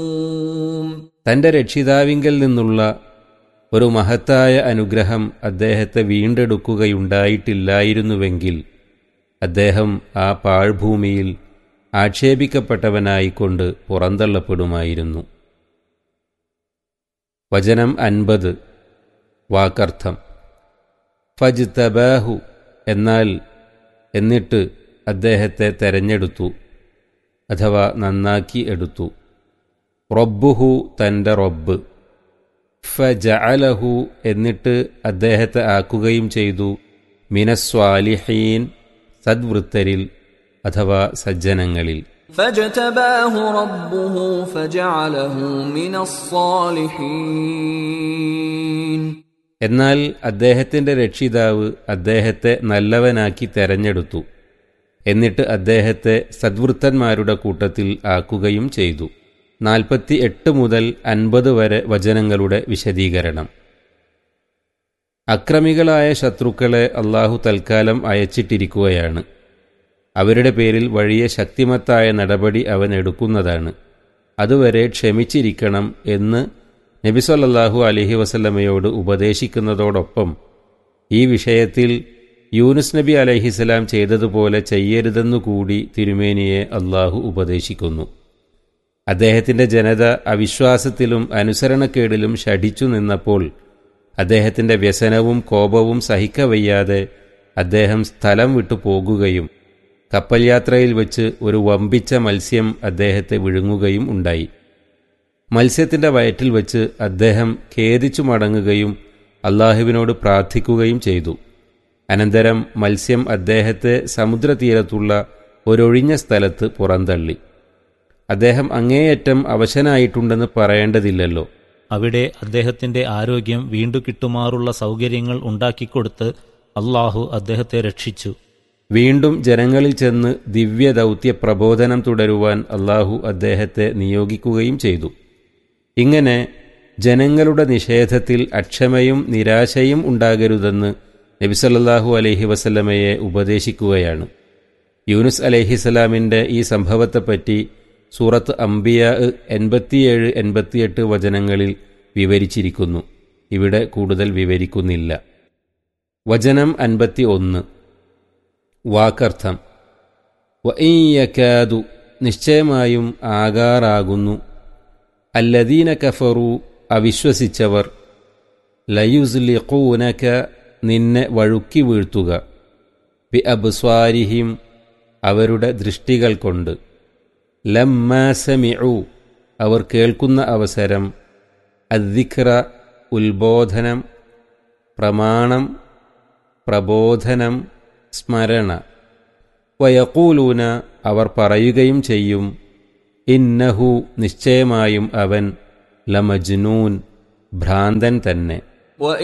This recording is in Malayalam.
തന്റെ രക്ഷിതാവിങ്കൽ നിന്നുള്ള ഒരു മഹത്തായ അനുഗ്രഹം അദ്ദേഹത്തെ വീണ്ടെടുക്കുകയുണ്ടായിട്ടില്ലായിരുന്നുവെങ്കിൽ അദ്ദേഹം ആ പാഴ്ഭൂമിയിൽ ആക്ഷേപിക്കപ്പെട്ടവനായിക്കൊണ്ട് പുറന്തള്ളപ്പെടുമായിരുന്നു വചനം അൻപത് വാക്കർത്ഥം ഫജ് തബാഹു എന്നാൽ എന്നിട്ട് അദ്ദേഹത്തെ തെരഞ്ഞെടുത്തു അഥവാ നന്നാക്കി എടുത്തു റബ്ബുഹു തൻ്റെ റബ്ബ് ഫജഅലഹു എന്നിട്ട് അദ്ദേഹത്തെ ആക്കുകയും ചെയ്തു മിനസ്വാലിഹീൻ സദ്വൃത്തരിൽ അഥവാ സജ്ജനങ്ങളിൽ فاجتباه ربه فجعله من الصالحين എന്നാൽ അദ്ദേഹത്തിൻ്റെ രക്ഷിതാവ് അദ്ദേഹത്തെ നല്ലവനാക്കി തെരഞ്ഞെടുത്തു എന്നിട്ട് അദ്ദേഹത്തെ സദ്വൃത്തന്മാരുടെ കൂട്ടത്തിൽ ആക്കുകയും ചെയ്തു നാൽപ്പത്തി എട്ട് മുതൽ അൻപത് വരെ വചനങ്ങളുടെ വിശദീകരണം അക്രമികളായ ശത്രുക്കളെ അള്ളാഹു തൽക്കാലം അയച്ചിട്ടിരിക്കുകയാണ് അവരുടെ പേരിൽ വലിയ ശക്തിമത്തായ നടപടി അവൻ എടുക്കുന്നതാണ് അതുവരെ ക്ഷമിച്ചിരിക്കണം എന്ന് നബിസൊല്ലാഹു അലഹി വസല്ലമയോട് ഉപദേശിക്കുന്നതോടൊപ്പം ഈ വിഷയത്തിൽ യൂനുസ് നബി അലഹിസ്സലാം ചെയ്തതുപോലെ ചെയ്യരുതെന്നുകൂടി തിരുമേനിയെ അള്ളാഹു ഉപദേശിക്കുന്നു അദ്ദേഹത്തിൻ്റെ ജനത അവിശ്വാസത്തിലും അനുസരണക്കേടിലും ഷടിച്ചു നിന്നപ്പോൾ അദ്ദേഹത്തിൻ്റെ വ്യസനവും കോപവും സഹിക്കവയ്യാതെ അദ്ദേഹം സ്ഥലം വിട്ടു പോകുകയും കപ്പൽ യാത്രയിൽ വെച്ച് ഒരു വമ്പിച്ച മത്സ്യം അദ്ദേഹത്തെ വിഴുങ്ങുകയും ഉണ്ടായി മത്സ്യത്തിൻ്റെ വയറ്റിൽ വെച്ച് അദ്ദേഹം ഖേദിച്ചു മടങ്ങുകയും അള്ളാഹുവിനോട് പ്രാർത്ഥിക്കുകയും ചെയ്തു അനന്തരം മത്സ്യം അദ്ദേഹത്തെ സമുദ്രതീരത്തുള്ള ഒരൊഴിഞ്ഞ സ്ഥലത്ത് പുറന്തള്ളി അദ്ദേഹം അങ്ങേയറ്റം അവശനായിട്ടുണ്ടെന്ന് പറയേണ്ടതില്ലല്ലോ അവിടെ അദ്ദേഹത്തിന്റെ ആരോഗ്യം വീണ്ടു കിട്ടുമാറുള്ള സൗകര്യങ്ങൾ ഉണ്ടാക്കിക്കൊടുത്ത് അള്ളാഹു അദ്ദേഹത്തെ രക്ഷിച്ചു വീണ്ടും ജനങ്ങളിൽ ചെന്ന് ദിവ്യ ദൗത്യ പ്രബോധനം തുടരുവാൻ അള്ളാഹു അദ്ദേഹത്തെ നിയോഗിക്കുകയും ചെയ്തു ഇങ്ങനെ ജനങ്ങളുടെ നിഷേധത്തിൽ അക്ഷമയും നിരാശയും ഉണ്ടാകരുതെന്ന് നബിസല്ലാഹു അലൈഹി വസല്ലമയെ ഉപദേശിക്കുകയാണ് യൂനുസ് അലൈഹിസലാമിൻ്റെ ഈ സംഭവത്തെപ്പറ്റി സൂറത്ത് അംബിയ എൺപത്തിയേഴ് എൺപത്തിയെട്ട് വചനങ്ങളിൽ വിവരിച്ചിരിക്കുന്നു ഇവിടെ കൂടുതൽ വിവരിക്കുന്നില്ല വചനം അൻപത്തി ഒന്ന് വാക്കർത്ഥം വയ്യക്കാതു നിശ്ചയമായും ആകാറാകുന്നു അല്ലദീന കഫറു അവിശ്വസിച്ചവർ ലയുസ്ലിഖൂനക നിന്നെ വഴുക്കി വീഴ്ത്തുക ബി അബ്സ്വാരിഹിം അവരുടെ ദൃഷ്ടികൾ കൊണ്ട് ലമ്മാസമിഉ അവർ കേൾക്കുന്ന അവസരം അദ്ദിഖ്ര ഉത്ബോധനം പ്രമാണം പ്രബോധനം സ്മരണ വയക്കൂലൂന അവർ പറയുകയും ചെയ്യും ഇന്നഹു നിശ്ചയമായും അവൻ ലമജ്നൂൻ ഭ്രാന്തൻ തന്നെ